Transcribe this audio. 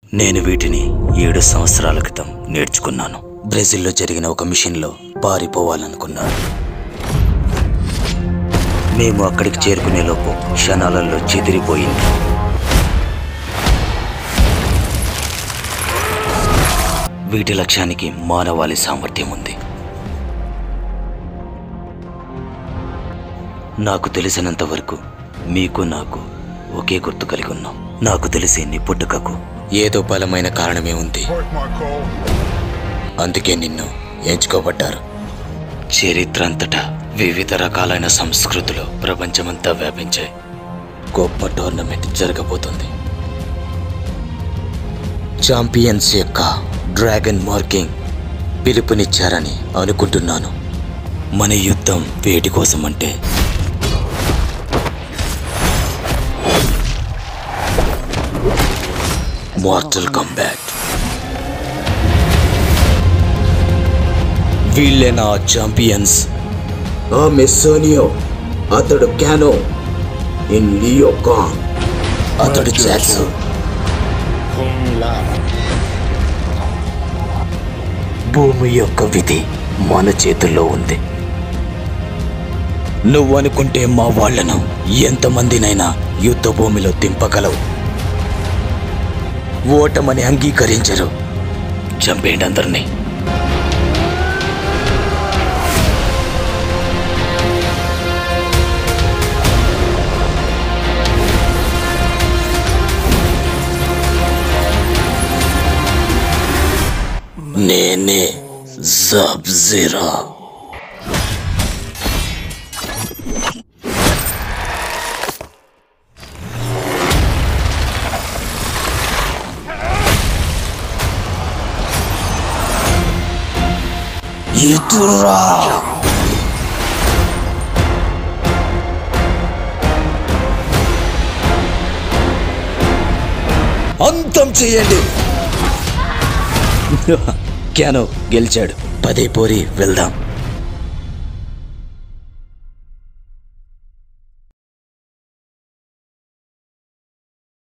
నేను వీటిని ఏడు సంవత్సరాల క్రితం నేర్చుకున్నాను బ్రెజిల్లో జరిగిన ఒక మిషన్లో పారిపోవాలనుకున్నాను మేము అక్కడికి చేరుకునే లోపు క్షణాలలో చెదిరిపోయింది వీటి లక్ష్యానికి మానవాళి సామర్థ్యం ఉంది నాకు తెలిసినంత వరకు మీకు నాకు ఒకే గుర్తు కలిగి ఉన్నాం నాకు తెలిసి నీ పుట్టుకకు ఏదో బలమైన కారణమే ఉంది అందుకే నిన్ను ఎంచుకోబడ్డారు చరిత్ర అంతటా వివిధ రకాలైన సంస్కృతులు ప్రపంచమంతా వ్యాపించాయి గొప్ప టోర్నమెంట్ జరగబోతుంది ఛాంపియన్స్ యొక్క డ్రాగన్ మార్కింగ్ పిలుపునిచ్చారని అనుకుంటున్నాను మన యుద్ధం వేటి కోసం అంటే మార్టల్ కంబాట్ వీళ్ళే నా ఛాంపియన్స్ ఆ మెస్సోనియో అతడు క్యానో ఇన్ లియో కాన్ అతడు జాక్సో భూమి యొక్క విధి మన చేతుల్లో ఉంది నువ్వు అనుకుంటే మా వాళ్లను ఎంతమందినైనా యుద్ధ భూమిలో దింపగలవు ఓటమని అంగీకరించరు చంపేయండి అందరినీ నేనే జబ్జిరా ఇటురా అంతం చేయండి క్యానో గెలిచాడు పదే పోరి వెళ్దాం